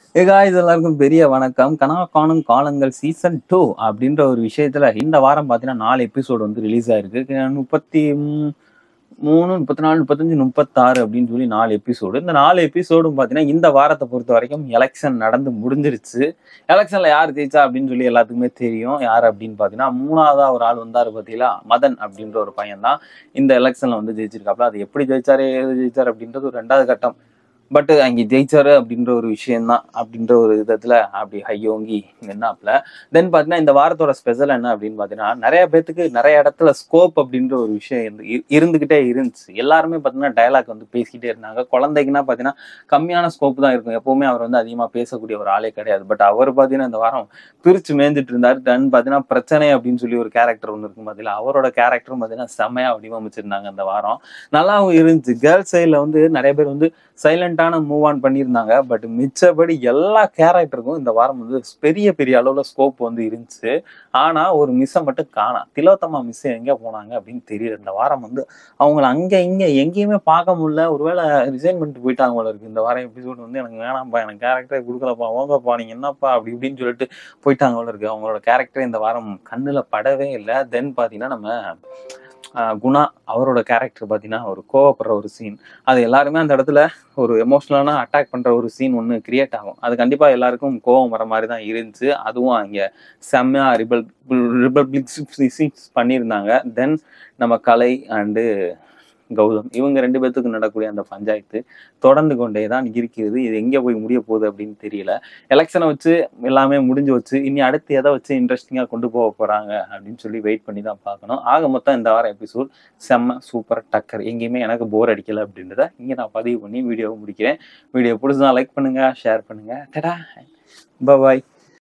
ஏ guys எல்லாருக்கும் பெரிய வணக்கம் கனா காணும் காலங்கள் சீசன் டூ அப்படின்ற ஒரு விஷயத்துல இந்த வாரம் பார்த்தீங்கன்னா நாலு எபிசோடு வந்து ரிலீஸ் ஆயிருக்கு முப்பத்தி மூ- மூணு முப்பத்தி நாலு முப்பத்தஞ்சு முப்பத்தாறு அப்படின்னு சொல்லி நாலு எபிசோடு இந்த நாலு எபிசோடும் பார்த்தீங்கன்னா இந்த வாரத்தை பொறுத்த வரைக்கும் எலெக்ஷன் நடந்து முடிஞ்சிருச்சு எலெக்ஷன்ல யார் ஜெயிச்சா அப்படின்னு சொல்லி எல்லாத்துக்குமே தெரியும் யார் அப்படின்னு பார்த்தீங்கன்னா மூணாவதா ஒரு ஆள் வந்தாரு பார்த்தீங்களா மதன் அப்படின்ற ஒரு பையன் தான் இந்த எலெக்ஷன்ல வந்து ஜெயிச்சிருக்காப்ல அது எப்படி ஜெயிச்சாரு ஏது ஜெயிச்சாரு அப்படின்றது ஒரு ரெண்டாவது கட்டம் பட் அங்கே ஜெயிச்சாரு அப்படின்ற ஒரு விஷயம்தான் அப்படின்ற ஒரு விதத்துல அப்படி ஹையோங்கி நின்னாப்ல தென் பார்த்தீங்கன்னா இந்த வாரத்தோட ஸ்பெஷல் என்ன அப்படின்னு பார்த்தீங்கன்னா நிறைய பேத்துக்கு நிறைய இடத்துல ஸ்கோப் அப்படின்ற ஒரு விஷயம் இருந்து- இ- இருந்துகிட்டே இருந்துச்சு எல்லாருமே பார்த்தீங்கன்னா டயலாக் வந்து பேசிக்கிட்டே இருந்தாங்க குழந்தைக்குன்னா பார்த்தீங்கன்னா கம்மியான ஸ்கோப் தான் இருக்கும் எப்பவுமே அவர் வந்து அதிகமாக பேசக்கூடிய ஒரு ஆளே கிடையாது பட் அவர் பார்த்தீங்கன்னா இந்த வாரம் பிரிச்சு மேய்ஞ்சிட்டு இருந்தாரு தென் பார்த்தீங்கன்னா பிரச்சனை அப்படின்னு சொல்லி ஒரு கேரக்டர் ஒன்று இருக்கும் பார்த்தீங்களா அவரோட கேரக்டரும் பார்த்தீங்கன்னா செம்மையா வடிவமைச்சிருந்தாங்க இந்த வாரம் நல்லாவும் இருந்துச்சு கேர்ள்ஸ் சைடில் வந்து நிறைய பேர் வந்து சைலண்டான மூவ் ஆன் பண்ணியிருந்தாங்க பட் மிச்சபடி எல்லா கேரக்டருக்கும் இந்த வாரம் வந்து பெரிய பெரிய அளவுல ஸ்கோப் வந்து இருந்துச்சு ஆனா ஒரு மிஸ்ஸை மட்டும் காணா திலோத்தமா மிஸ் எங்க போனாங்க அப்படின்னு தெரியல இந்த வாரம் வந்து அவங்கள அங்க இங்க எங்கேயுமே பார்க்க முடியல ஒருவேளை ரிசைன் பண்ணிட்டு போயிட்டாங்க போல இருக்கு இந்த வாரம் எபிசோட் வந்து எனக்கு வேணாம்ப்பா எனக்கு கேரக்டரே கொடுக்கலப்பா போங்கப்பா நீங்க என்னப்பா அப்படி இப்படின்னு சொல்லிட்டு போயிட்டாங்க போல இருக்கு அவங்களோட கேரக்டர் இந்த வாரம் கண்ணுல படவே இல்லை தென் பாத்தீங்கன்னா நம்ம ஆஹ் குணா அவரோட கேரக்டர் பார்த்தீங்கன்னா ஒரு கோவப்படுற ஒரு சீன் அது எல்லாருமே அந்த இடத்துல ஒரு எமோஷ்னலான அட்டாக் பண்ற ஒரு சீன் ஒன்று கிரியேட் ஆகும் அது கண்டிப்பா எல்லாருக்கும் கோவம் வர மாதிரி தான் இருந்துச்சு அதுவும் அங்கே செம்மையா ரிபல் ரிபப்ளிக் பண்ணியிருந்தாங்க தென் நம்ம கலை அண்டு கௌதம் இவங்க ரெண்டு பேர்த்துக்கு நடக்கக்கூடிய அந்த பஞ்சாயத்து தொடர்ந்து கொண்டே தான் இருக்கிறது இது எங்கே போய் முடிய போகுது அப்படின்னு தெரியல எலெக்ஷனை வச்சு எல்லாமே முடிஞ்சு வச்சு இனி அடுத்து எதை வச்சு இன்ட்ரெஸ்டிங்காக கொண்டு போக போறாங்க அப்படின்னு சொல்லி வெயிட் பண்ணி தான் பார்க்கணும் ஆக மொத்தம் இந்த வாரம் எபிசோட் செம்ம சூப்பர் டக்கர் எங்கேயுமே எனக்கு போர் அடிக்கல அப்படின்றத இங்கே நான் பதிவு பண்ணி வீடியோவை முடிக்கிறேன் வீடியோ பிடிச்சதா லைக் பண்ணுங்க ஷேர் பண்ணுங்க டடா பாய்